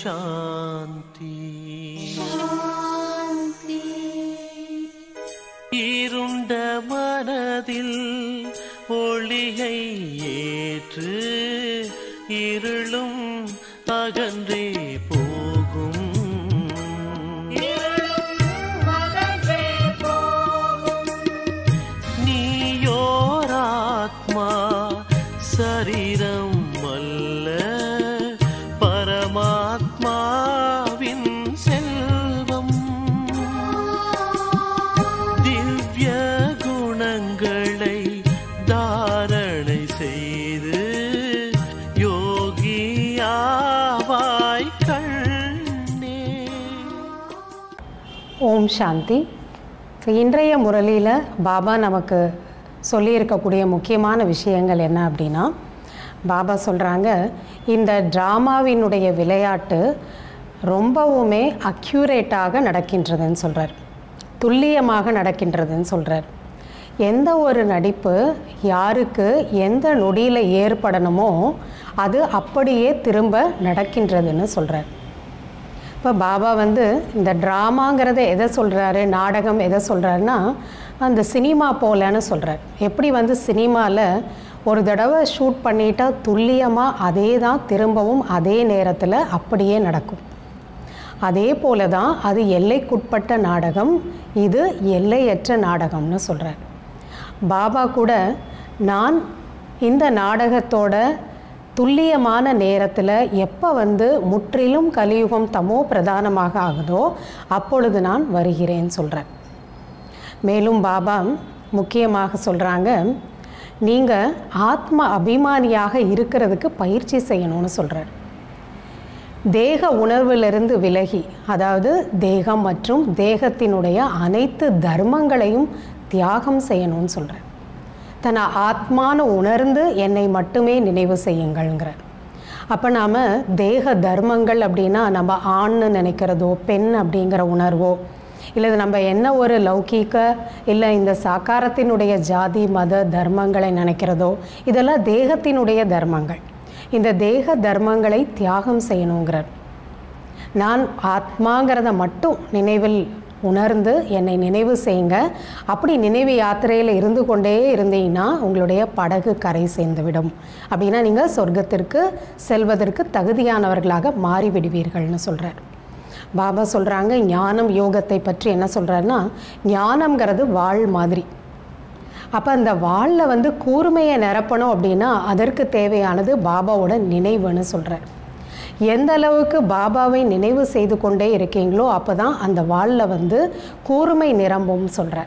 சாந்தி இருண்ட மனதில் ஒளியை ஏற்று இருளும் அகன்றே போகும் நீயோராத்மா சரீரம் அல்ல பரமாத்மாவின் செல்வம் திவ்ய குணங்களை தாரணை செய்து யோகியாவாய் கண்ணே ஓம் சாந்தி ஸோ இன்றைய முரளியில் பாபா நமக்கு சொல்லியிருக்கக்கூடிய முக்கியமான விஷயங்கள் என்ன அப்படின்னா பாபா சொல்கிறாங்க இந்த ட்ராமாவினுடைய விளையாட்டு ரொம்பவுமே அக்யூரேட்டாக நடக்கின்றதுன்னு சொல்கிறார் துல்லியமாக நடக்கின்றதுன்னு சொல்கிறார் எந்த ஒரு நடிப்பு யாருக்கு எந்த நொடியில் ஏற்படணுமோ அது அப்படியே திரும்ப நடக்கின்றதுன்னு சொல்கிறார் இப்போ பாபா வந்து இந்த ட்ராமாங்கிறத எதை சொல்கிறாரு நாடகம் எதை சொல்கிறாருன்னா அந்த சினிமா போலன்னு சொல்கிறார் எப்படி வந்து சினிமாவில் ஒரு தடவை ஷூட் பண்ணிட்டா துல்லியமாக அதே தான் திரும்பவும் அதே நேரத்தில் அப்படியே நடக்கும் அதே போல தான் அது எல்லைக்குட்பட்ட நாடகம் இது எல்லையற்ற நாடகம்னு சொல்கிறார் பாபா கூட நான் இந்த நாடகத்தோட துல்லியமான நேரத்தில் எப்போ வந்து முற்றிலும் கலியுகம் தமோ பிரதானமாக ஆகுதோ அப்பொழுது நான் வருகிறேன் சொல்கிறேன் மேலும் பாபா முக்கியமாக சொல்கிறாங்க நீங்கள் ஆத்ம அபிமானியாக இருக்கிறதுக்கு பயிற்சி செய்யணும்னு சொல்கிறார் தேக உணர்விலிருந்து விலகி அதாவது தேகம் மற்றும் தேகத்தினுடைய அனைத்து தர்மங்களையும் தியாகம் செய்யணும்னு சொல்கிறார் தன்னை ஆத்மான உணர்ந்து என்னை மட்டுமே நினைவு செய்யுங்கள்ங்கிறார் அப்போ நாம் தேக தர்மங்கள் அப்படின்னா நம்ம ஆண்னு நினைக்கிறதோ பெண் அப்படிங்கிற உணர்வோ இல்லை நம்ம என்ன ஒரு லௌகீக இல்லை இந்த சாக்காரத்தினுடைய ஜாதி மத தர்மங்களை நினைக்கிறதோ இதெல்லாம் தேகத்தினுடைய தர்மங்கள் இந்த தேக தர்மங்களை தியாகம் செய்யணுங்கிறார் நான் ஆத்மாங்கிறத மட்டும் நினைவில் உணர்ந்து என்னை நினைவு செய்யுங்க அப்படி நினைவு யாத்திரையில் இருந்து கொண்டே இருந்தீங்கன்னா உங்களுடைய படகு கரை சேர்ந்துவிடும் அப்படின்னா நீங்கள் சொர்க்கத்திற்கு செல்வதற்கு தகுதியானவர்களாக மாறிவிடுவீர்கள்னு சொல்கிறார் பாபா சொல்கிறாங்க ஞானம் யோகத்தை பற்றி என்ன சொல்கிறாருன்னா ஞானம்ங்கிறது வாழ் மாதிரி அப்போ அந்த வாளில் வந்து கூர்மையை நிரப்பணும் அப்படின்னா அதற்கு தேவையானது பாபாவோட நினைவுன்னு சொல்கிறார் எந்த அளவுக்கு பாபாவை நினைவு செய்து கொண்டே இருக்கீங்களோ அப்போ தான் அந்த வாளில் வந்து கூர்மை நிரம்பும் சொல்கிறார்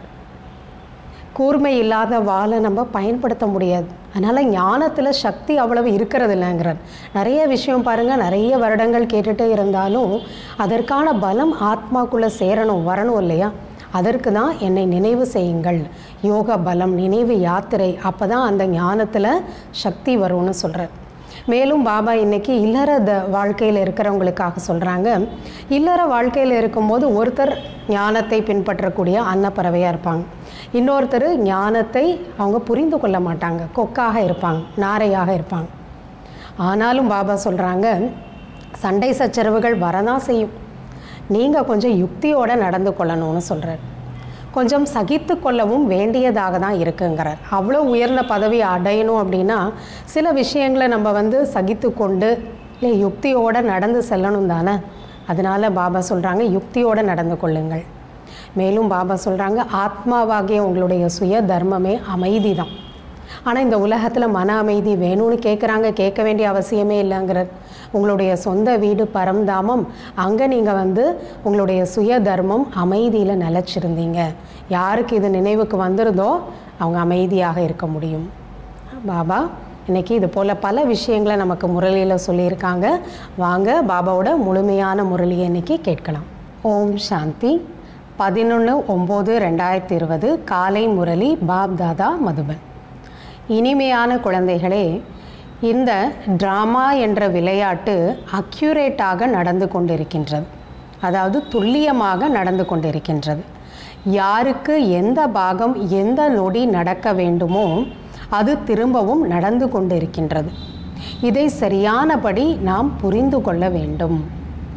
கூர்மை இல்லாத வாளை நம்ம பயன்படுத்த முடியாது அதனால் ஞானத்தில் சக்தி அவ்வளவு இருக்கிறது இல்லைங்கிறார் நிறைய விஷயம் பாருங்கள் நிறைய வருடங்கள் கேட்டுகிட்டே இருந்தாலும் அதற்கான பலம் ஆத்மாக்குள்ளே சேரணும் வரணும் இல்லையா அதற்கு தான் என்னை நினைவு செய்யுங்கள் யோக பலம் நினைவு யாத்திரை அப்போ தான் அந்த ஞானத்தில் சக்தி வரும்னு சொல்கிறார் மேலும் பாபா இன்னைக்கு இல்லற த வாழ்க்கையில் இருக்கிறவங்களுக்காக சொல்கிறாங்க இல்லற வாழ்க்கையில் இருக்கும்போது ஒருத்தர் ஞானத்தை பின்பற்றக்கூடிய அன்னப்பறவையாக இருப்பாங்க இன்னொருத்தர் ஞானத்தை அவங்க புரிந்து கொள்ள மாட்டாங்க கொக்காக இருப்பாங்க நாரையாக இருப்பாங்க ஆனாலும் பாபா சொல்கிறாங்க சண்டை சச்சரவுகள் வரதான் செய்யும் நீங்கள் கொஞ்சம் யுக்தியோடு நடந்து கொள்ளணும்னு சொல்கிறார் கொஞ்சம் சகித்து கொள்ளவும் வேண்டியதாக தான் இருக்குங்கிறார் அவ்வளோ உயர்ந்த பதவி அடையணும் அப்படின்னா சில விஷயங்களை நம்ம வந்து சகித்து கொண்டு இல்லை யுக்தியோடு நடந்து செல்லணும் தானே அதனால் பாபா சொல்கிறாங்க யுக்தியோடு நடந்து கொள்ளுங்கள் மேலும் பாபா சொல்கிறாங்க ஆத்மாவாகிய உங்களுடைய சுய தர்மமே அமைதி தான் ஆனால் இந்த உலகத்தில் மன அமைதி வேணும்னு கேட்குறாங்க கேட்க வேண்டிய அவசியமே இல்லைங்கிறார் உங்களுடைய சொந்த வீடு பரம்தாமம் அங்கே நீங்கள் வந்து உங்களுடைய சுய தர்மம் அமைதியில் நிலச்சிருந்தீங்க யாருக்கு இது நினைவுக்கு வந்துருதோ அவங்க அமைதியாக இருக்க முடியும் பாபா இன்னைக்கு இது போல் பல விஷயங்களை நமக்கு முரளியில் சொல்லியிருக்காங்க வாங்க பாபாவோட முழுமையான முரளியை இன்னைக்கு கேட்கலாம் ஓம் சாந்தி பதினொன்று ஒம்பது ரெண்டாயிரத்தி இருபது காலை முரளி பாப் தாதா மதுபன் இனிமையான குழந்தைகளே இந்த ட்ராமா என்ற விளையாட்டு அக்யூரேட்டாக நடந்து கொண்டிருக்கின்றது அதாவது துல்லியமாக நடந்து கொண்டிருக்கின்றது யாருக்கு எந்த பாகம் எந்த நொடி நடக்க வேண்டுமோ அது திரும்பவும் நடந்து கொண்டிருக்கின்றது இதை சரியானபடி நாம் புரிந்து கொள்ள வேண்டும்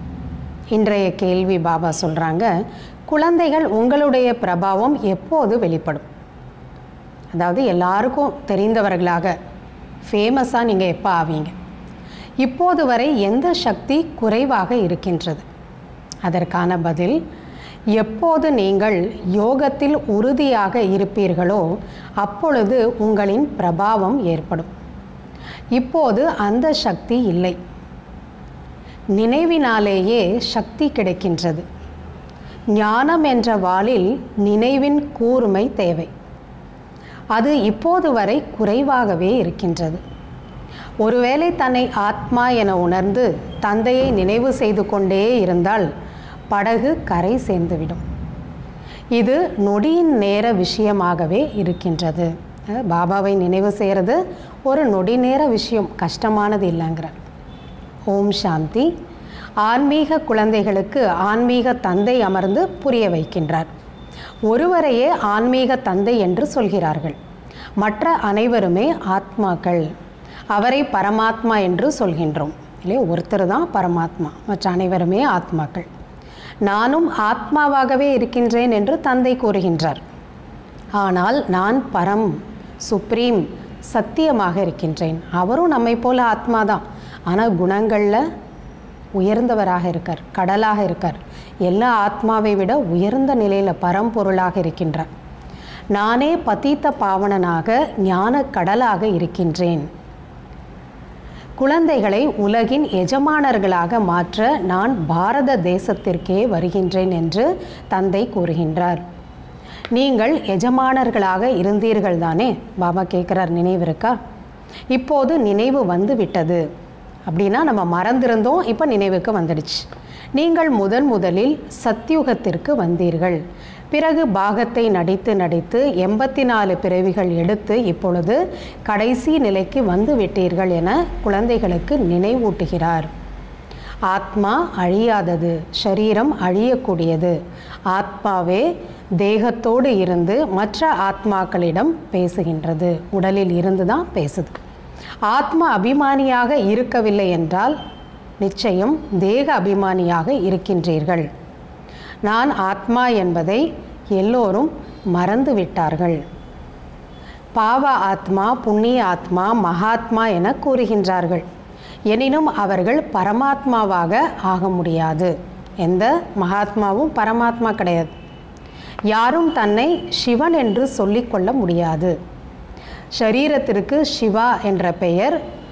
இன்றைய கேள்வி பாபா சொல்கிறாங்க குழந்தைகள் உங்களுடைய பிரபாவம் எப்போது வெளிப்படும் அதாவது எல்லாருக்கும் தெரிந்தவர்களாக ஃபேமஸாக நீங்கள் எப்போ ஆவீங்க இப்போது வரை எந்த சக்தி குறைவாக இருக்கின்றது அதற்கான பதில் எப்போது நீங்கள் யோகத்தில் உறுதியாக இருப்பீர்களோ அப்பொழுது உங்களின் பிரபாவம் ஏற்படும் இப்போது அந்த சக்தி இல்லை நினைவினாலேயே சக்தி கிடைக்கின்றது ஞானம் என்ற வாளில் நினைவின் கூர்மை தேவை அது இப்போது வரை குறைவாகவே இருக்கின்றது ஒருவேளை தன்னை ஆத்மா என உணர்ந்து தந்தையை நினைவு செய்து கொண்டே இருந்தால் படகு கரை சேர்ந்துவிடும் இது நொடியின் நேர விஷயமாகவே இருக்கின்றது அஹ் பாபாவை நினைவு செய்கிறது ஒரு நொடி நேர விஷயம் கஷ்டமானது இல்லைங்கிறார் ஓம் சாந்தி ஆன்மீக குழந்தைகளுக்கு ஆன்மீக தந்தை அமர்ந்து புரிய வைக்கின்றார் ஒருவரையே ஆன்மீக தந்தை என்று சொல்கிறார்கள் மற்ற அனைவருமே ஆத்மாக்கள் அவரை பரமாத்மா என்று சொல்கின்றோம் இல்லையா ஒருத்தர் தான் பரமாத்மா மற்ற அனைவருமே ஆத்மாக்கள் நானும் ஆத்மாவாகவே இருக்கின்றேன் என்று தந்தை கூறுகின்றார் ஆனால் நான் பரம் சுப்ரீம் சத்தியமாக இருக்கின்றேன் அவரும் நம்மை போல ஆத்மா தான் ஆனால் குணங்களில் உயர்ந்தவராக இருக்கார் கடலாக இருக்கார் எல்லா ஆத்மாவை விட உயர்ந்த நிலையில் பரம்பொருளாக இருக்கின்றார் நானே பதீத்த பாவனனாக ஞான கடலாக இருக்கின்றேன் குழந்தைகளை உலகின் எஜமானர்களாக மாற்ற நான் பாரத தேசத்திற்கே வருகின்றேன் என்று தந்தை கூறுகின்றார் நீங்கள் எஜமானர்களாக இருந்தீர்கள் தானே பாபா கேட்குறார் நினைவிருக்கா இப்போது நினைவு வந்து விட்டது அப்படின்னா நம்ம மறந்திருந்தோம் இப்போ நினைவுக்கு வந்துடுச்சு நீங்கள் முதன் முதலில் சத்யுகத்திற்கு வந்தீர்கள் பிறகு பாகத்தை நடித்து நடித்து எண்பத்தி நாலு பிறவிகள் எடுத்து இப்பொழுது கடைசி நிலைக்கு வந்து விட்டீர்கள் என குழந்தைகளுக்கு நினைவூட்டுகிறார் ஆத்மா அழியாதது சரீரம் அழியக்கூடியது ஆத்மாவே தேகத்தோடு இருந்து மற்ற ஆத்மாக்களிடம் பேசுகின்றது உடலில் இருந்து தான் பேசுது ஆத்ம அபிமானியாக இருக்கவில்லை என்றால் நிச்சயம் தேக அபிமானியாக இருக்கின்றீர்கள் நான் ஆத்மா என்பதை எல்லோரும் மறந்து விட்டார்கள் பாவ ஆத்மா புண்ணிய ஆத்மா மகாத்மா என கூறுகின்றார்கள் எனினும் அவர்கள் பரமாத்மாவாக ஆக முடியாது எந்த மகாத்மாவும் பரமாத்மா கிடையாது யாரும் தன்னை சிவன் என்று சொல்லிக்கொள்ள முடியாது ஷரீரத்திற்கு சிவா என்ற பெயர்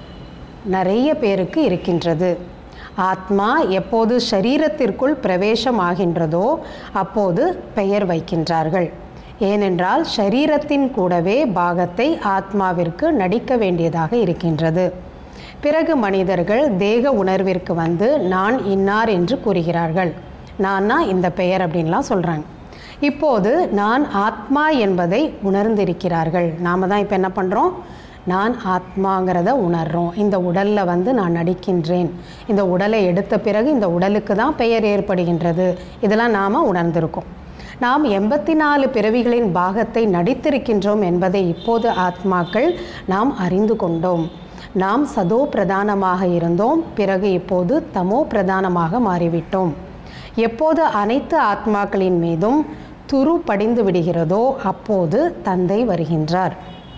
நிறைய பேருக்கு இருக்கின்றது ஆத்மா எப்போது ஷரீரத்திற்குள் பிரவேசம் ஆகின்றதோ அப்போது பெயர் வைக்கின்றார்கள் ஏனென்றால் ஷரீரத்தின் கூடவே பாகத்தை ஆத்மாவிற்கு நடிக்க வேண்டியதாக இருக்கின்றது பிறகு மனிதர்கள் தேக உணர்விற்கு வந்து நான் இன்னார் என்று கூறுகிறார்கள் நான்னா இந்த பெயர் அப்படின்லாம் சொல்கிறாங்க இப்போது நான் ஆத்மா என்பதை உணர்ந்திருக்கிறார்கள் நாம் தான் இப்போ என்ன பண்ணுறோம் நான் ஆத்மாங்கிறத உணர்றோம் இந்த உடலில் வந்து நான் நடிக்கின்றேன் இந்த உடலை எடுத்த பிறகு இந்த உடலுக்கு தான் பெயர் ஏற்படுகின்றது இதெல்லாம் நாம் உணர்ந்திருக்கோம் நாம் எண்பத்தி நாலு பிறவிகளின் பாகத்தை நடித்திருக்கின்றோம் என்பதை இப்போது ஆத்மாக்கள் நாம் அறிந்து கொண்டோம் நாம் சதோ பிரதானமாக இருந்தோம் பிறகு இப்போது தமோ பிரதானமாக மாறிவிட்டோம் எப்போது அனைத்து ஆத்மாக்களின் மீதும் துரு படிந்து விடுகிறதோ அப்போது தந்தை வருகின்றார்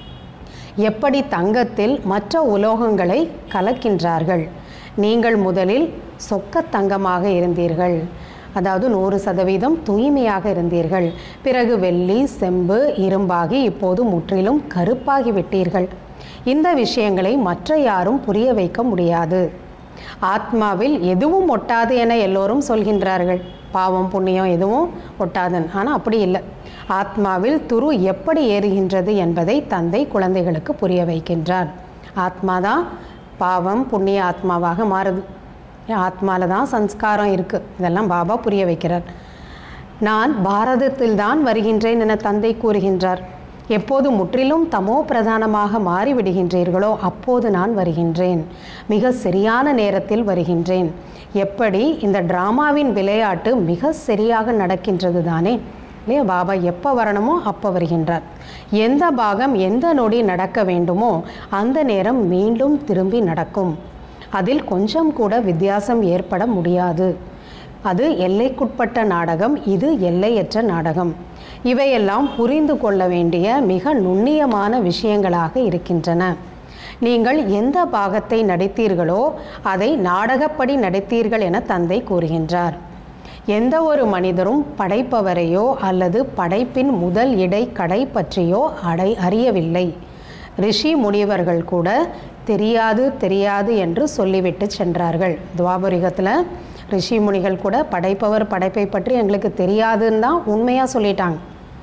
எப்படி தங்கத்தில் மற்ற உலோகங்களை கலக்கின்றார்கள் நீங்கள் முதலில் சொக்க தங்கமாக இருந்தீர்கள் அதாவது நூறு சதவீதம் தூய்மையாக இருந்தீர்கள் பிறகு வெள்ளி செம்பு இரும்பாகி இப்போது முற்றிலும் கருப்பாகி விட்டீர்கள் இந்த விஷயங்களை மற்ற யாரும் புரிய வைக்க முடியாது ஆத்மாவில் எதுவும் ஒட்டாது என எல்லோரும் சொல்கின்றார்கள் பாவம் புண்ணியம் எதுவும் ஒட்டாதுன்னு ஆனால் அப்படி இல்லை ஆத்மாவில் துரு எப்படி ஏறுகின்றது என்பதை தந்தை குழந்தைகளுக்கு புரிய வைக்கின்றார் ஆத்மாதான் பாவம் புண்ணிய ஆத்மாவாக மாறுது ஆத்மாவில் தான் சம்ஸ்காரம் இருக்குது இதெல்லாம் பாபா புரிய வைக்கிறார் நான் பாரதத்தில் தான் வருகின்றேன் என தந்தை கூறுகின்றார் எப்போது முற்றிலும் தமோ பிரதானமாக மாறிவிடுகின்றீர்களோ அப்போது நான் வருகின்றேன் மிக சரியான நேரத்தில் வருகின்றேன் எப்படி இந்த டிராமாவின் விளையாட்டு மிக சரியாக நடக்கின்றது தானே இல்லையா பாபா எப்போ வரணுமோ அப்போ வருகின்றார் எந்த பாகம் எந்த நொடி நடக்க வேண்டுமோ அந்த நேரம் மீண்டும் திரும்பி நடக்கும் அதில் கொஞ்சம் கூட வித்தியாசம் ஏற்பட முடியாது அது எல்லைக்குட்பட்ட நாடகம் இது எல்லையற்ற நாடகம் இவையெல்லாம் புரிந்து கொள்ள வேண்டிய மிக நுண்ணியமான விஷயங்களாக இருக்கின்றன நீங்கள் எந்த பாகத்தை நடித்தீர்களோ அதை நாடகப்படி நடித்தீர்கள் என தந்தை கூறுகின்றார் எந்த ஒரு மனிதரும் படைப்பவரையோ அல்லது படைப்பின் முதல் இடை கடை பற்றியோ அடை அறியவில்லை ரிஷி முனிவர்கள் கூட தெரியாது தெரியாது என்று சொல்லிவிட்டு சென்றார்கள் துவாபரிகத்தில் ரிஷி முனிகள் கூட படைப்பவர் படைப்பை பற்றி எங்களுக்கு தெரியாதுன்னு தான் உண்மையாக சொல்லிட்டாங்க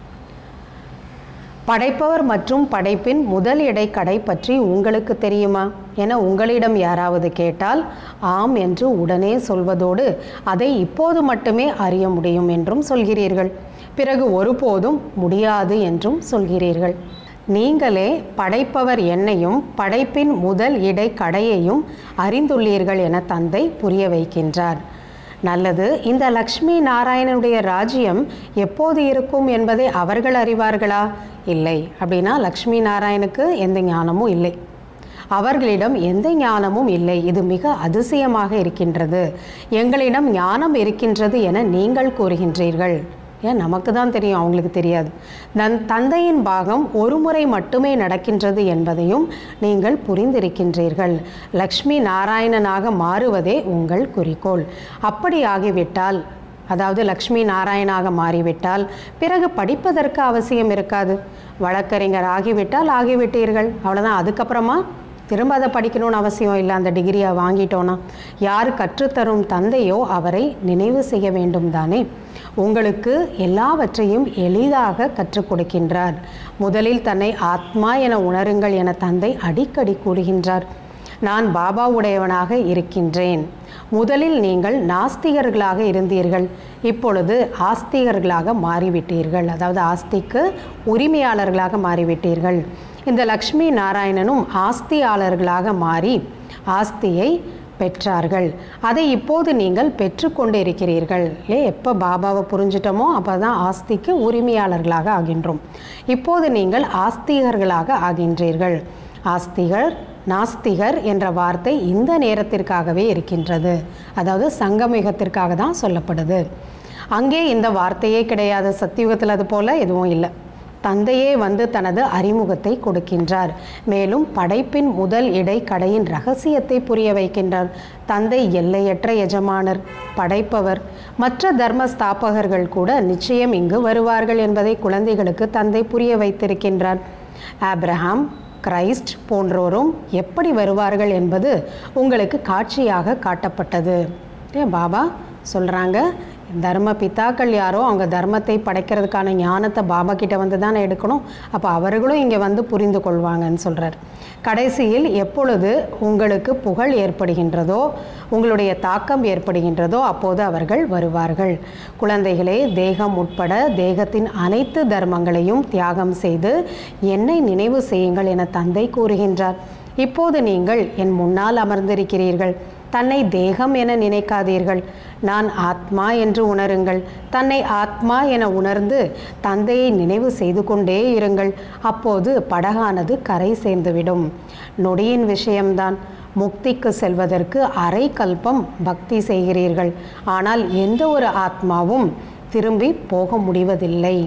படைப்பவர் மற்றும் படைப்பின் முதல் இடை கடை பற்றி உங்களுக்கு தெரியுமா என உங்களிடம் யாராவது கேட்டால் ஆம் என்று உடனே சொல்வதோடு அதை இப்போது மட்டுமே அறிய முடியும் என்றும் சொல்கிறீர்கள் பிறகு ஒருபோதும் முடியாது என்றும் சொல்கிறீர்கள் நீங்களே படைப்பவர் என்னையும் படைப்பின் முதல் இடை கடையையும் அறிந்துள்ளீர்கள் என தந்தை புரிய வைக்கின்றார் நல்லது இந்த லக்ஷ்மி நாராயணனுடைய ராஜ்யம் எப்போது இருக்கும் என்பதை அவர்கள் அறிவார்களா இல்லை அப்படின்னா லக்ஷ்மி நாராயணுக்கு எந்த ஞானமும் இல்லை அவர்களிடம் எந்த ஞானமும் இல்லை இது மிக அதிசயமாக இருக்கின்றது எங்களிடம் ஞானம் இருக்கின்றது என நீங்கள் கூறுகின்றீர்கள் ஏன் நமக்கு தான் தெரியும் அவங்களுக்கு தெரியாது நன் தந்தையின் பாகம் ஒரு முறை மட்டுமே நடக்கின்றது என்பதையும் நீங்கள் புரிந்திருக்கின்றீர்கள் லக்ஷ்மி நாராயணனாக மாறுவதே உங்கள் குறிக்கோள் அப்படி ஆகிவிட்டால் அதாவது லக்ஷ்மி நாராயணாக மாறிவிட்டால் பிறகு படிப்பதற்கு அவசியம் இருக்காது வழக்கறிஞர் ஆகிவிட்டால் ஆகிவிட்டீர்கள் அவ்வளோதான் அதுக்கப்புறமா திரும்ப அதை படிக்கணும்னு அவசியம் இல்லை அந்த டிகிரியை வாங்கிட்டோன்னா யார் கற்றுத்தரும் தந்தையோ அவரை நினைவு செய்ய வேண்டும் தானே உங்களுக்கு எல்லாவற்றையும் எளிதாக கற்றுக் கொடுக்கின்றார் முதலில் தன்னை ஆத்மா என உணருங்கள் என தந்தை அடிக்கடி கூறுகின்றார் நான் பாபாவுடையவனாக இருக்கின்றேன் முதலில் நீங்கள் நாஸ்திகர்களாக இருந்தீர்கள் இப்பொழுது ஆஸ்திகர்களாக மாறிவிட்டீர்கள் அதாவது ஆஸ்திக்கு உரிமையாளர்களாக மாறிவிட்டீர்கள் இந்த லக்ஷ்மி நாராயணனும் ஆஸ்தியாளர்களாக மாறி ஆஸ்தியை பெற்றார்கள் அதை இப்போது நீங்கள் பெற்றுக்கொண்டு இருக்கிறீர்கள் ஏ எப்போ பாபாவை புரிஞ்சிட்டோமோ அப்போ தான் ஆஸ்திக்கு உரிமையாளர்களாக ஆகின்றோம் இப்போது நீங்கள் ஆஸ்திகர்களாக ஆகின்றீர்கள் ஆஸ்திகர் நாஸ்திகர் என்ற வார்த்தை இந்த நேரத்திற்காகவே இருக்கின்றது அதாவது சங்கமிகத்திற்காக தான் சொல்லப்படுது அங்கே இந்த வார்த்தையே கிடையாது சத்தியுகத்தில் அது போல எதுவும் இல்லை தந்தையே வந்து தனது அறிமுகத்தை கொடுக்கின்றார் மேலும் படைப்பின் முதல் இடை கடையின் ரகசியத்தை புரிய வைக்கின்றார் தந்தை எல்லையற்ற எஜமானர் படைப்பவர் மற்ற தர்ம ஸ்தாபகர்கள் கூட நிச்சயம் இங்கு வருவார்கள் என்பதை குழந்தைகளுக்கு தந்தை புரிய வைத்திருக்கின்றார் ஆப்ரஹாம் கிரைஸ்ட் போன்றோரும் எப்படி வருவார்கள் என்பது உங்களுக்கு காட்சியாக காட்டப்பட்டது ஏன் பாபா சொல்கிறாங்க தர்ம பிதாக்கள் யாரோ அவங்க தர்மத்தை படைக்கிறதுக்கான ஞானத்தை பாபா கிட்ட வந்து தானே எடுக்கணும் அப்போ அவர்களும் இங்கே வந்து புரிந்து கொள்வாங்கன்னு சொல்கிறார் கடைசியில் எப்பொழுது உங்களுக்கு புகழ் ஏற்படுகின்றதோ உங்களுடைய தாக்கம் ஏற்படுகின்றதோ அப்போது அவர்கள் வருவார்கள் குழந்தைகளே தேகம் உட்பட தேகத்தின் அனைத்து தர்மங்களையும் தியாகம் செய்து என்னை நினைவு செய்யுங்கள் என தந்தை கூறுகின்றார் இப்போது நீங்கள் என் முன்னால் அமர்ந்திருக்கிறீர்கள் தன்னை தேகம் என நினைக்காதீர்கள் நான் ஆத்மா என்று உணருங்கள் தன்னை ஆத்மா என உணர்ந்து தந்தையை நினைவு செய்து கொண்டே இருங்கள் அப்போது படகானது கரை சேர்ந்துவிடும் நொடியின் விஷயம்தான் முக்திக்கு செல்வதற்கு அரை கல்பம் பக்தி செய்கிறீர்கள் ஆனால் எந்த ஒரு ஆத்மாவும் திரும்பி போக முடிவதில்லை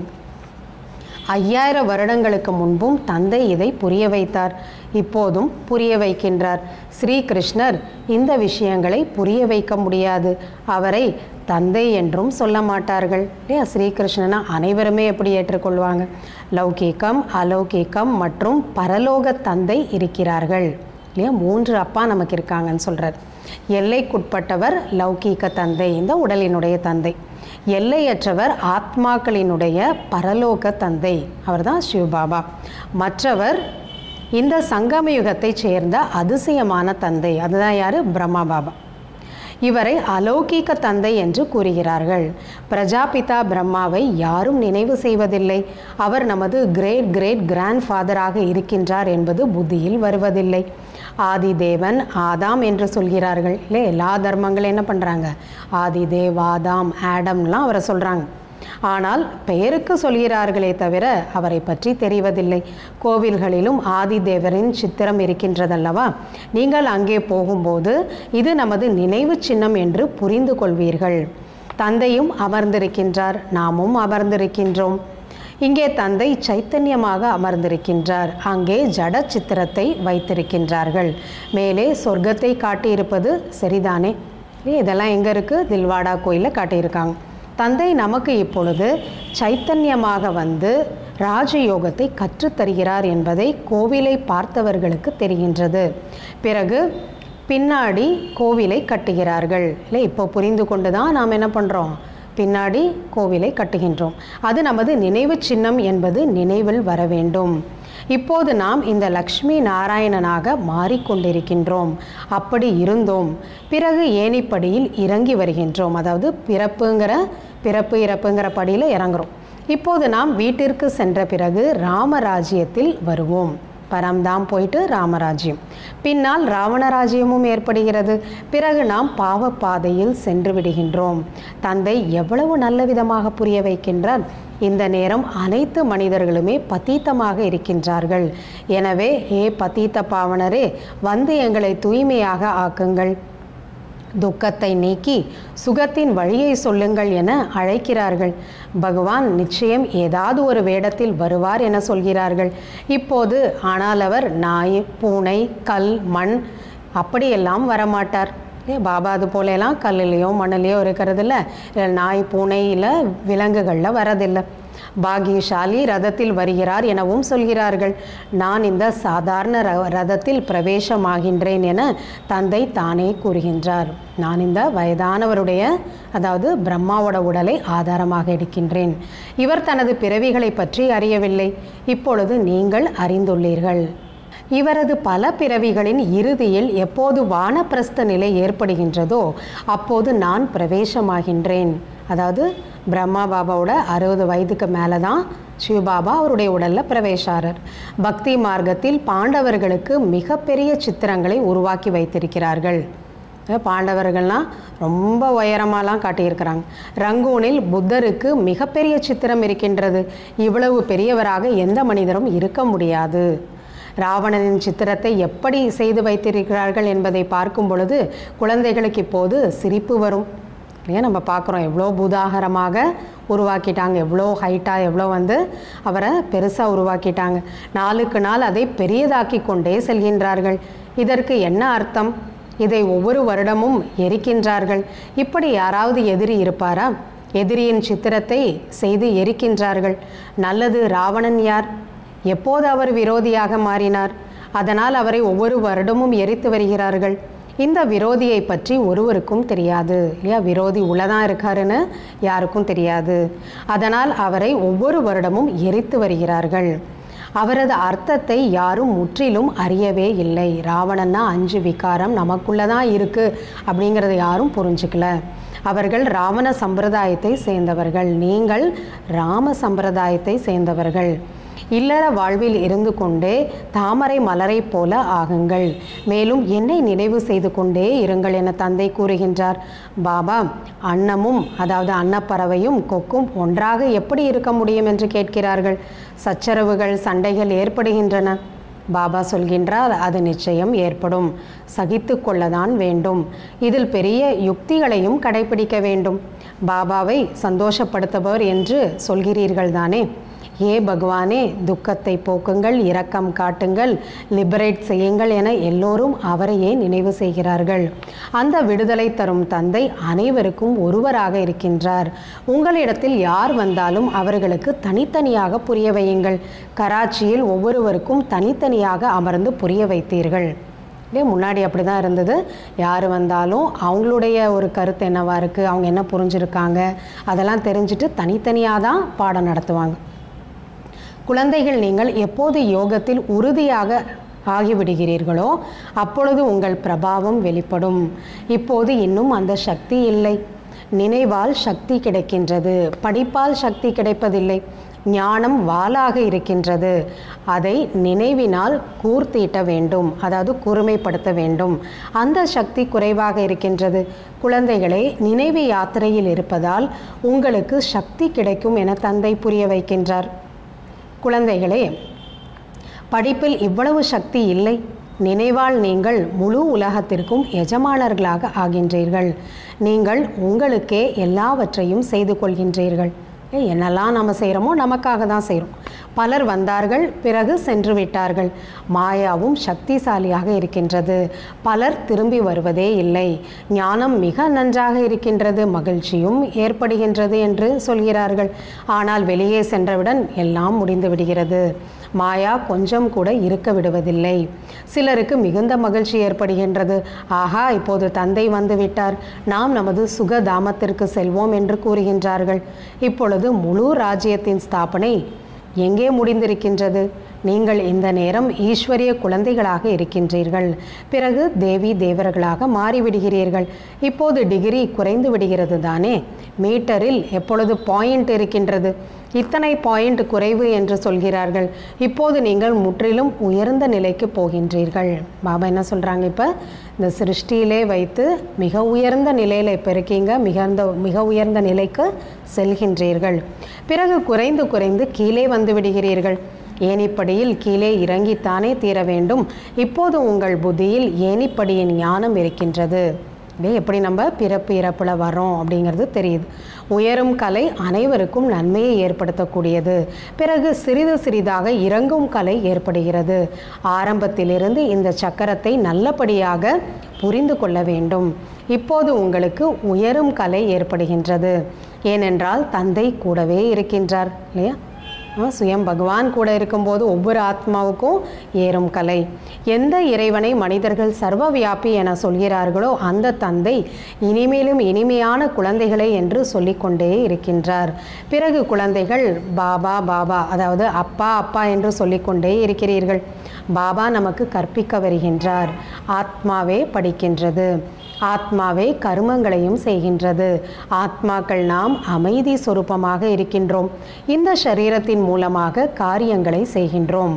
ஐயாயிரம் வருடங்களுக்கு முன்பும் தந்தை இதை புரிய வைத்தார் இப்போதும் புரிய வைக்கின்றார் ஸ்ரீகிருஷ்ணர் இந்த விஷயங்களை புரிய வைக்க முடியாது அவரை தந்தை என்றும் சொல்ல மாட்டார்கள் இல்லையா ஸ்ரீகிருஷ்ணனை அனைவருமே எப்படி ஏற்றுக்கொள்வாங்க லௌகீகம் அலௌகீகம் மற்றும் பரலோக தந்தை இருக்கிறார்கள் இல்லையா மூன்று அப்பா நமக்கு இருக்காங்கன்னு சொல்கிறார் எல்லைக்குட்பட்டவர் லௌகீக தந்தை இந்த உடலினுடைய தந்தை எல்லையற்றவர் ஆத்மாக்களினுடைய பரலோக தந்தை அவர்தான் சிவபாபா மற்றவர் இந்த சங்கம யுகத்தைச் சேர்ந்த அதிசயமான தந்தை அதுதான் யாரு பிரம்மா பாபா இவரை அலௌகீக தந்தை என்று கூறுகிறார்கள் பிரஜாபிதா பிரம்மாவை யாரும் நினைவு செய்வதில்லை அவர் நமது கிரேட் கிரேட் கிராண்ட் ஃபாதராக இருக்கின்றார் என்பது புத்தியில் வருவதில்லை ஆதி தேவன் ஆதாம் என்று சொல்கிறார்கள் இல்லை எல்லா தர்மங்களும் என்ன பண்ணுறாங்க ஆதி தேவ் ஆதாம் ஆடம்லாம் அவரை சொல்கிறாங்க ஆனால் பெயருக்கு சொல்கிறார்களே தவிர அவரை பற்றி தெரிவதில்லை கோவில்களிலும் ஆதி தேவரின் சித்திரம் இருக்கின்றதல்லவா நீங்கள் அங்கே போகும்போது இது நமது நினைவு சின்னம் என்று புரிந்து கொள்வீர்கள் தந்தையும் அமர்ந்திருக்கின்றார் நாமும் அமர்ந்திருக்கின்றோம் இங்கே தந்தை சைத்தன்யமாக அமர்ந்திருக்கின்றார் அங்கே ஜட சித்திரத்தை வைத்திருக்கின்றார்கள் மேலே சொர்க்கத்தை காட்டியிருப்பது சரிதானே ஏ, இதெல்லாம் எங்கே இருக்குது தில்வாடா கோயிலில் காட்டியிருக்காங்க தந்தை நமக்கு இப்பொழுது சைத்தன்யமாக வந்து ராஜயோகத்தை கற்றுத்தருகிறார் என்பதை கோவிலை பார்த்தவர்களுக்கு தெரிகின்றது பிறகு பின்னாடி கோவிலை கட்டுகிறார்கள் இல்லை இப்போ புரிந்து கொண்டு தான் நாம் என்ன பண்ணுறோம் பின்னாடி கோவிலை கட்டுகின்றோம் அது நமது நினைவு சின்னம் என்பது நினைவில் வர வேண்டும் இப்போது நாம் இந்த லக்ஷ்மி நாராயணனாக மாறிக்கொண்டிருக்கின்றோம் அப்படி இருந்தோம் பிறகு ஏணிப்படியில் இறங்கி வருகின்றோம் அதாவது பிறப்புங்கிற பிறப்பு இறப்புங்கிற படியில் இறங்குறோம் இப்போது நாம் வீட்டிற்கு சென்ற பிறகு ராமராஜ்யத்தில் வருவோம் பரம்தாம் போயிட்டு ராமராஜ்யம் பின்னால் ராவணராஜ்யமும் ஏற்படுகிறது பிறகு நாம் பாவ பாதையில் சென்று விடுகின்றோம் தந்தை எவ்வளவு நல்ல விதமாக புரிய வைக்கின்றார் இந்த நேரம் அனைத்து மனிதர்களுமே பத்தீத்தமாக இருக்கின்றார்கள் எனவே ஏ பத்தீத்த பாவனரே வந்து எங்களை தூய்மையாக ஆக்குங்கள் துக்கத்தை நீக்கி சுகத்தின் வழியை சொல்லுங்கள் என அழைக்கிறார்கள் பகவான் நிச்சயம் ஏதாவது ஒரு வேடத்தில் வருவார் என சொல்கிறார்கள் இப்போது ஆனால் அவர் நாய் பூனை கல் மண் அப்படியெல்லாம் வரமாட்டார் ஏ, பாபா அது போலெல்லாம் கல்லுலேயோ மண்ணுலேயோ இருக்கிறதில்ல இல்லை நாய் பூனை இல்லை விலங்குகளில் வரதில்லை பாகியசாலி ரதத்தில் வருகிறார் எனவும் சொல்கிறார்கள் நான் இந்த சாதாரண ர ரதத்தில் பிரவேசமாகின்றேன் என தந்தை தானே கூறுகின்றார் நான் இந்த வயதானவருடைய அதாவது பிரம்மாவோட உடலை ஆதாரமாக எடுக்கின்றேன் இவர் தனது பிறவிகளை பற்றி அறியவில்லை இப்பொழுது நீங்கள் அறிந்துள்ளீர்கள் இவரது பல பிறவிகளின் இறுதியில் எப்போது வானப்பிரஸ்த நிலை ஏற்படுகின்றதோ அப்போது நான் பிரவேசமாகின்றேன் அதாவது பிரம்மா பாபாவோட அறுபது வயதுக்கு மேலே தான் சிவபாபா அவருடைய உடலில் பிரவேசாரர் பக்தி மார்க்கத்தில் பாண்டவர்களுக்கு மிகப்பெரிய சித்திரங்களை உருவாக்கி வைத்திருக்கிறார்கள் அஹ் பாண்டவர்கள்லாம் ரொம்ப உயரமாலாம் காட்டியிருக்கிறாங்க ரங்கூனில் புத்தருக்கு மிகப்பெரிய சித்திரம் இருக்கின்றது இவ்வளவு பெரியவராக எந்த மனிதரும் இருக்க முடியாது ராவணனின் சித்திரத்தை எப்படி செய்து வைத்திருக்கிறார்கள் என்பதை பார்க்கும் பொழுது குழந்தைகளுக்கு இப்போது சிரிப்பு வரும் இல்லையா நம்ம பார்க்குறோம் எவ்வளோ பூதாகரமாக உருவாக்கிட்டாங்க எவ்வளோ ஹைட்டாக எவ்வளோ வந்து அவரை பெருசாக உருவாக்கிட்டாங்க நாளுக்கு நாள் அதை பெரியதாக்கி கொண்டே செல்கின்றார்கள் இதற்கு என்ன அர்த்தம் இதை ஒவ்வொரு வருடமும் எரிக்கின்றார்கள் இப்படி யாராவது எதிரி இருப்பாரா எதிரியின் சித்திரத்தை செய்து எரிக்கின்றார்கள் நல்லது ராவணன் யார் எப்போது அவர் விரோதியாக மாறினார் அதனால் அவரை ஒவ்வொரு வருடமும் எரித்து வருகிறார்கள் இந்த விரோதியை பற்றி ஒருவருக்கும் தெரியாது இல்லையா விரோதி உள்ளதான் இருக்காருன்னு யாருக்கும் தெரியாது அதனால் அவரை ஒவ்வொரு வருடமும் எரித்து வருகிறார்கள் அவரது அர்த்தத்தை யாரும் முற்றிலும் அறியவே இல்லை ராவணன்னா அஞ்சு விகாரம் நமக்குள்ளே தான் இருக்குது அப்படிங்கிறத யாரும் புரிஞ்சுக்கல அவர்கள் ராவண சம்பிரதாயத்தை சேர்ந்தவர்கள் நீங்கள் ராம சம்பிரதாயத்தை சேர்ந்தவர்கள் இல்லற வாழ்வில் இருந்து கொண்டே தாமரை மலரைப் போல ஆகுங்கள் மேலும் என்னை நினைவு செய்து கொண்டே இருங்கள் என தந்தை கூறுகின்றார் பாபா அன்னமும் அதாவது அன்னப்பறவையும் கொக்கும் ஒன்றாக எப்படி இருக்க முடியும் என்று கேட்கிறார்கள் சச்சரவுகள் சண்டைகள் ஏற்படுகின்றன பாபா சொல்கின்றார் அது நிச்சயம் ஏற்படும் சகித்து கொள்ளதான் வேண்டும் இதில் பெரிய யுக்திகளையும் கடைபிடிக்க வேண்டும் பாபாவை சந்தோஷப்படுத்துபவர் என்று சொல்கிறீர்கள் தானே ஏ பகவானே துக்கத்தை போக்குங்கள் இரக்கம் காட்டுங்கள் லிபரேட் செய்யுங்கள் என எல்லோரும் அவரையே நினைவு செய்கிறார்கள் அந்த விடுதலை தரும் தந்தை அனைவருக்கும் ஒருவராக இருக்கின்றார் உங்களிடத்தில் யார் வந்தாலும் அவர்களுக்கு தனித்தனியாக புரிய வையுங்கள் கராச்சியில் ஒவ்வொருவருக்கும் தனித்தனியாக அமர்ந்து புரிய வைத்தீர்கள் இதே முன்னாடி அப்படி தான் இருந்தது யார் வந்தாலும் அவங்களுடைய ஒரு கருத்து என்னவா இருக்குது அவங்க என்ன புரிஞ்சிருக்காங்க அதெல்லாம் தெரிஞ்சுட்டு தனித்தனியாக தான் பாடம் நடத்துவாங்க குழந்தைகள் நீங்கள் எப்போது யோகத்தில் உறுதியாக ஆகிவிடுகிறீர்களோ அப்பொழுது உங்கள் பிரபாவம் வெளிப்படும் இப்போது இன்னும் அந்த சக்தி இல்லை நினைவால் சக்தி கிடைக்கின்றது படிப்பால் சக்தி கிடைப்பதில்லை ஞானம் வாளாக இருக்கின்றது அதை நினைவினால் கூர்த்தீட்ட வேண்டும் அதாவது கூர்மைப்படுத்த வேண்டும் அந்த சக்தி குறைவாக இருக்கின்றது குழந்தைகளே நினைவு யாத்திரையில் இருப்பதால் உங்களுக்கு சக்தி கிடைக்கும் என தந்தை புரிய வைக்கின்றார் குழந்தைகளே படிப்பில் இவ்வளவு சக்தி இல்லை நினைவால் நீங்கள் முழு உலகத்திற்கும் எஜமானர்களாக ஆகின்றீர்கள் நீங்கள் உங்களுக்கே எல்லாவற்றையும் செய்து கொள்கின்றீர்கள் ஏ, என்னெல்லாம் நம்ம செய்கிறோமோ நமக்காக தான் செய்கிறோம் பலர் வந்தார்கள் பிறகு சென்று விட்டார்கள் மாயாவும் சக்திசாலியாக இருக்கின்றது பலர் திரும்பி வருவதே இல்லை ஞானம் மிக நன்றாக இருக்கின்றது மகிழ்ச்சியும் ஏற்படுகின்றது என்று சொல்கிறார்கள் ஆனால் வெளியே சென்றவுடன் எல்லாம் முடிந்து விடுகிறது மாயா கொஞ்சம் கூட இருக்க விடுவதில்லை சிலருக்கு மிகுந்த மகிழ்ச்சி ஏற்படுகின்றது ஆஹா இப்போது தந்தை வந்து விட்டார் நாம் நமது சுகதாமத்திற்கு செல்வோம் என்று கூறுகின்றார்கள் இப்பொழுது முழு ராஜ்யத்தின் ஸ்தாபனை எங்கே முடிந்திருக்கின்றது நீங்கள் இந்த நேரம் ஈஸ்வரிய குழந்தைகளாக இருக்கின்றீர்கள் பிறகு தேவி தேவர்களாக மாறிவிடுகிறீர்கள் இப்போது டிகிரி குறைந்து விடுகிறது தானே மீட்டரில் எப்பொழுது பாயிண்ட் இருக்கின்றது இத்தனை பாயிண்ட் குறைவு என்று சொல்கிறார்கள் இப்போது நீங்கள் முற்றிலும் உயர்ந்த நிலைக்கு போகின்றீர்கள் பாபா என்ன சொல்கிறாங்க இப்போ இந்த சிருஷ்டியிலே வைத்து மிக உயர்ந்த நிலையில் இப்போ இருக்கீங்க மிகுந்த மிக உயர்ந்த நிலைக்கு செல்கின்றீர்கள் பிறகு குறைந்து குறைந்து கீழே வந்து விடுகிறீர்கள் ஏணிப்படியில் கீழே இறங்கித்தானே தீர வேண்டும் இப்போது உங்கள் புத்தியில் ஏணிப்படியின் ஞானம் இருக்கின்றது இதே எப்படி நம்ம பிறப்பு இறப்பில் வரோம் அப்படிங்கிறது தெரியுது உயரும் கலை அனைவருக்கும் நன்மையை ஏற்படுத்தக்கூடியது பிறகு சிறிது சிறிதாக இறங்கும் கலை ஏற்படுகிறது ஆரம்பத்திலிருந்து இந்த சக்கரத்தை நல்லபடியாக புரிந்து கொள்ள வேண்டும் இப்போது உங்களுக்கு உயரும் கலை ஏற்படுகின்றது ஏனென்றால் தந்தை கூடவே இருக்கின்றார் இல்லையா ஆ, சுயம் பகவான் கூட இருக்கும்போது ஒவ்வொரு ஆத்மாவுக்கும் ஏறும் கலை எந்த இறைவனை மனிதர்கள் சர்வ வியாபி என சொல்கிறார்களோ அந்த தந்தை இனிமேலும் இனிமையான குழந்தைகளை என்று சொல்லிக்கொண்டே இருக்கின்றார் பிறகு குழந்தைகள் பாபா பாபா அதாவது அப்பா அப்பா என்று சொல்லிக்கொண்டே இருக்கிறீர்கள் பாபா நமக்கு கற்பிக்க வருகின்றார் ஆத்மாவே படிக்கின்றது ஆத்மாவே கருமங்களையும் செய்கின்றது ஆத்மாக்கள் நாம் அமைதி சொரூபமாக இருக்கின்றோம் இந்த சரீரத்தின் மூலமாக காரியங்களை செய்கின்றோம்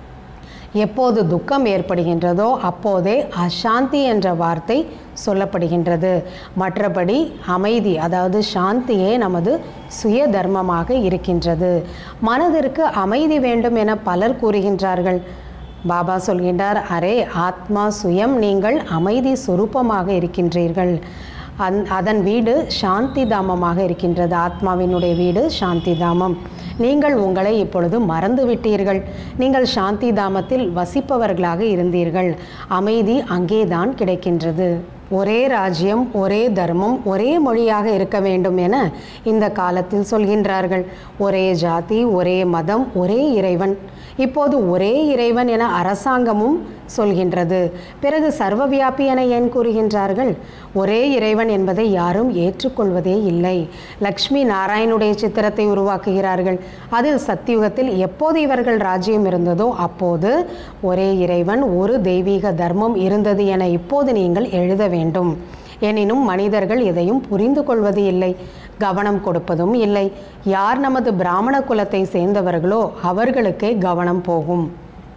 எப்போது துக்கம் ஏற்படுகின்றதோ அப்போதே அசாந்தி என்ற வார்த்தை சொல்லப்படுகின்றது மற்றபடி அமைதி அதாவது சாந்தியே நமது சுய தர்மமாக இருக்கின்றது மனதிற்கு அமைதி வேண்டும் என பலர் கூறுகின்றார்கள் பாபா சொல்கின்றார் அரே ஆத்மா சுயம் நீங்கள் அமைதி சுரூபமாக இருக்கின்றீர்கள் அந் அதன் வீடு சாந்தி தாமமாக இருக்கின்றது ஆத்மாவினுடைய வீடு சாந்தி தாமம் நீங்கள் உங்களை இப்பொழுது மறந்து விட்டீர்கள் நீங்கள் சாந்தி தாமத்தில் வசிப்பவர்களாக இருந்தீர்கள் அமைதி அங்கேதான் கிடைக்கின்றது ஒரே ராஜ்யம் ஒரே தர்மம் ஒரே மொழியாக இருக்க வேண்டும் என இந்த காலத்தில் சொல்கின்றார்கள் ஒரே ஜாதி ஒரே மதம் ஒரே இறைவன் இப்போது ஒரே இறைவன் என அரசாங்கமும் சொல்கின்றது பிறகு சர்வவியாபி என ஏன் கூறுகின்றார்கள் ஒரே இறைவன் என்பதை யாரும் ஏற்றுக்கொள்வதே இல்லை லக்ஷ்மி நாராயணுடைய சித்திரத்தை உருவாக்குகிறார்கள் அதில் சத்தியுகத்தில் எப்போது இவர்கள் ராஜ்யம் இருந்ததோ அப்போது ஒரே இறைவன் ஒரு தெய்வீக தர்மம் இருந்தது என இப்போது நீங்கள் எழுத வேண்டும் எனினும் மனிதர்கள் எதையும் புரிந்து கொள்வது இல்லை கவனம் கொடுப்பதும் இல்லை யார் நமது பிராமண குலத்தை சேர்ந்தவர்களோ அவர்களுக்கே கவனம் போகும்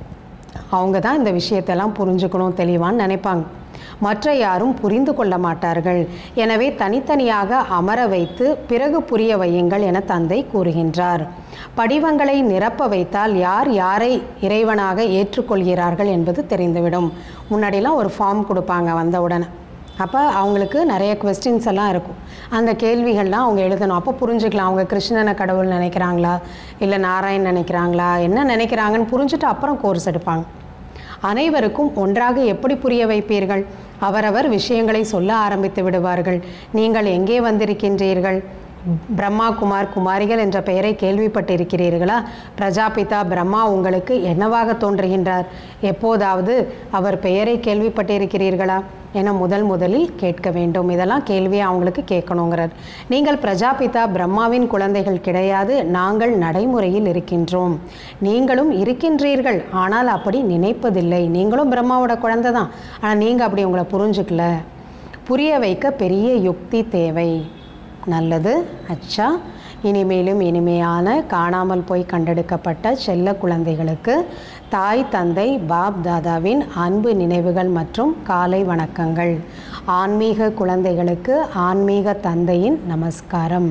அவங்க தான் இந்த விஷயத்தெல்லாம் புரிஞ்சுக்கணும் தெளிவான்னு நினைப்பாங்க மற்ற யாரும் புரிந்து கொள்ள மாட்டார்கள் எனவே தனித்தனியாக அமர வைத்து பிறகு புரிய வையுங்கள் என தந்தை கூறுகின்றார் படிவங்களை நிரப்ப வைத்தால் யார் யாரை இறைவனாக ஏற்றுக்கொள்கிறார்கள் என்பது தெரிந்துவிடும் முன்னாடிலாம் ஒரு ஃபார்ம் கொடுப்பாங்க வந்தவுடனே அப்போ அவங்களுக்கு நிறைய கொஸ்டின்ஸ் எல்லாம் இருக்கும் அந்த கேள்விகள்லாம் அவங்க எழுதணும் அப்போ புரிஞ்சுக்கலாம் அவங்க கிருஷ்ணனை கடவுள் நினைக்கிறாங்களா இல்லை நாராயண் நினைக்கிறாங்களா என்ன நினைக்கிறாங்கன்னு புரிஞ்சுட்டு அப்புறம் கோர்ஸ் எடுப்பாங்க அனைவருக்கும் ஒன்றாக எப்படி புரிய வைப்பீர்கள் அவரவர் விஷயங்களை சொல்ல ஆரம்பித்து விடுவார்கள் நீங்கள் எங்கே வந்திருக்கின்றீர்கள் பிரம்மா குமார் குமாரிகள் என்ற பெயரை கேள்விப்பட்டிருக்கிறீர்களா பிரஜாபிதா பிரம்மா உங்களுக்கு என்னவாக தோன்றுகின்றார் எப்போதாவது அவர் பெயரை கேள்விப்பட்டிருக்கிறீர்களா என முதல் முதலில் கேட்க வேண்டும் இதெல்லாம் கேள்வியை அவங்களுக்கு கேட்கணுங்கிறார் நீங்கள் பிரஜாபிதா பிரம்மாவின் குழந்தைகள் கிடையாது நாங்கள் நடைமுறையில் இருக்கின்றோம் நீங்களும் இருக்கின்றீர்கள் ஆனால் அப்படி நினைப்பதில்லை நீங்களும் பிரம்மாவோட குழந்தை தான் ஆனால் நீங்கள் அப்படி உங்களை புரிஞ்சுக்கல புரிய வைக்க பெரிய யுக்தி தேவை நல்லது அச்சா இனிமேலும் இனிமையான காணாமல் போய் கண்டெடுக்கப்பட்ட செல்ல குழந்தைகளுக்கு தாய் தந்தை பாப் தாதாவின் அன்பு நினைவுகள் மற்றும் காலை வணக்கங்கள் ஆன்மீக குழந்தைகளுக்கு ஆன்மீக தந்தையின் நமஸ்காரம்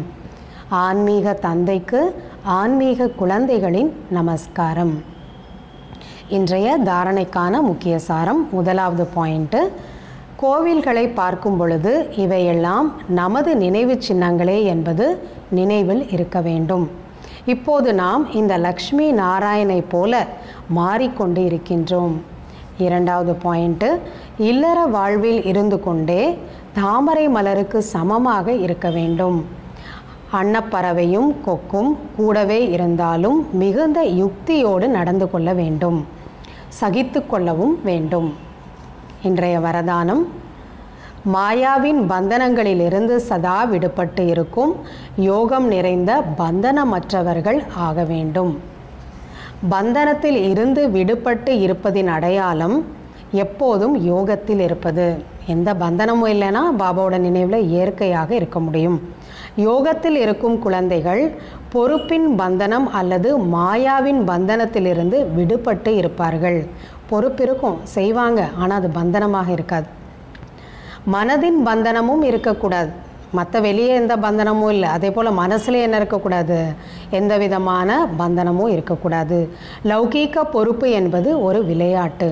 ஆன்மீக தந்தைக்கு ஆன்மீக குழந்தைகளின் நமஸ்காரம் இன்றைய தாரணைக்கான முக்கிய சாரம் முதலாவது பாயிண்ட்டு கோவில்களை பார்க்கும் பொழுது இவையெல்லாம் நமது நினைவு சின்னங்களே என்பது நினைவில் இருக்க வேண்டும் இப்போது நாம் இந்த லக்ஷ்மி நாராயணை போல மாறிக்கொண்டு இருக்கின்றோம் இரண்டாவது பாயிண்ட்டு இல்லற வாழ்வில் இருந்து கொண்டே தாமரை மலருக்கு சமமாக இருக்க வேண்டும் அன்னப்பறவையும் கொக்கும் கூடவே இருந்தாலும் மிகுந்த யுக்தியோடு நடந்து கொள்ள வேண்டும் சகித்து கொள்ளவும் வேண்டும் இன்றைய வரதானம் மாயாவின் பந்தனங்களிலிருந்து சதா விடுபட்டு இருக்கும் யோகம் நிறைந்த பந்தனமற்றவர்கள் ஆக வேண்டும் பந்தனத்தில் இருந்து விடுபட்டு இருப்பதின் அடையாளம் எப்போதும் யோகத்தில் இருப்பது எந்த பந்தனமும் இல்லைன்னா பாபாவோட நினைவில் இயற்கையாக இருக்க முடியும் யோகத்தில் இருக்கும் குழந்தைகள் பொறுப்பின் பந்தனம் அல்லது மாயாவின் பந்தனத்திலிருந்து விடுபட்டு இருப்பார்கள் பொறுப்பு இருக்கும் செய்வாங்க ஆனால் அது பந்தனமாக இருக்காது மனதின் பந்தனமும் இருக்கக்கூடாது மற்ற வெளியே எந்த பந்தனமும் இல்லை அதே போல் மனசுல என்ன இருக்கக்கூடாது எந்த விதமான பந்தனமும் இருக்கக்கூடாது லௌகீக பொறுப்பு என்பது ஒரு விளையாட்டு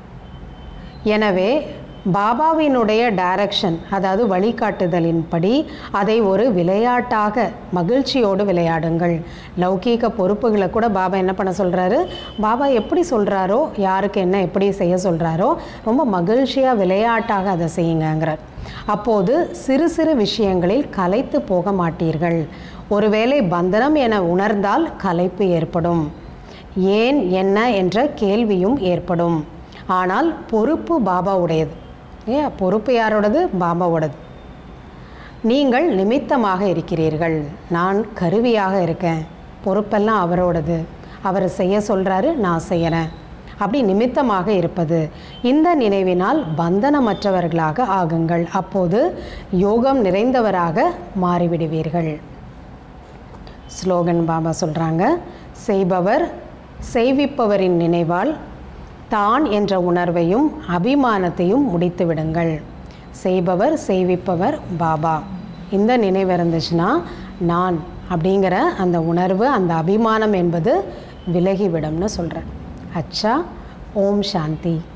எனவே பாபாவினுடைய டைரக்ஷன் அதாவது வழிகாட்டுதலின்படி அதை ஒரு விளையாட்டாக மகிழ்ச்சியோடு விளையாடுங்கள் லௌகீக பொறுப்புகளை கூட பாபா என்ன பண்ண சொல்கிறாரு பாபா எப்படி சொல்கிறாரோ யாருக்கு என்ன எப்படி செய்ய சொல்கிறாரோ ரொம்ப மகிழ்ச்சியாக விளையாட்டாக அதை செய்யுங்கங்கிறார் அப்போது சிறு சிறு விஷயங்களில் கலைத்து போக மாட்டீர்கள் ஒருவேளை பந்தனம் என உணர்ந்தால் கலைப்பு ஏற்படும் ஏன் என்ன என்ற கேள்வியும் ஏற்படும் ஆனால் பொறுப்பு பாபாவுடையது ஏன் பொறுப்பு யாரோடது பாபாவோடது நீங்கள் நிமித்தமாக இருக்கிறீர்கள் நான் கருவியாக இருக்கேன் பொறுப்பெல்லாம் அவரோடது அவர் செய்ய சொல்கிறாரு நான் செய்கிறேன் அப்படி நிமித்தமாக இருப்பது இந்த நினைவினால் பந்தனமற்றவர்களாக ஆகுங்கள் அப்போது யோகம் நிறைந்தவராக மாறிவிடுவீர்கள் ஸ்லோகன் பாபா சொல்கிறாங்க செய்பவர் செய்விப்பவரின் நினைவால் தான் என்ற உணர்வையும் அபிமானத்தையும் முடித்து விடுங்கள் செய்பவர் செய்விப்பவர் பாபா இந்த நினைவு இருந்துச்சுன்னா நான் அப்படிங்கிற அந்த உணர்வு அந்த அபிமானம் என்பது விலகிவிடும்னு சொல்கிறேன் அச்சா ஓம் சாந்தி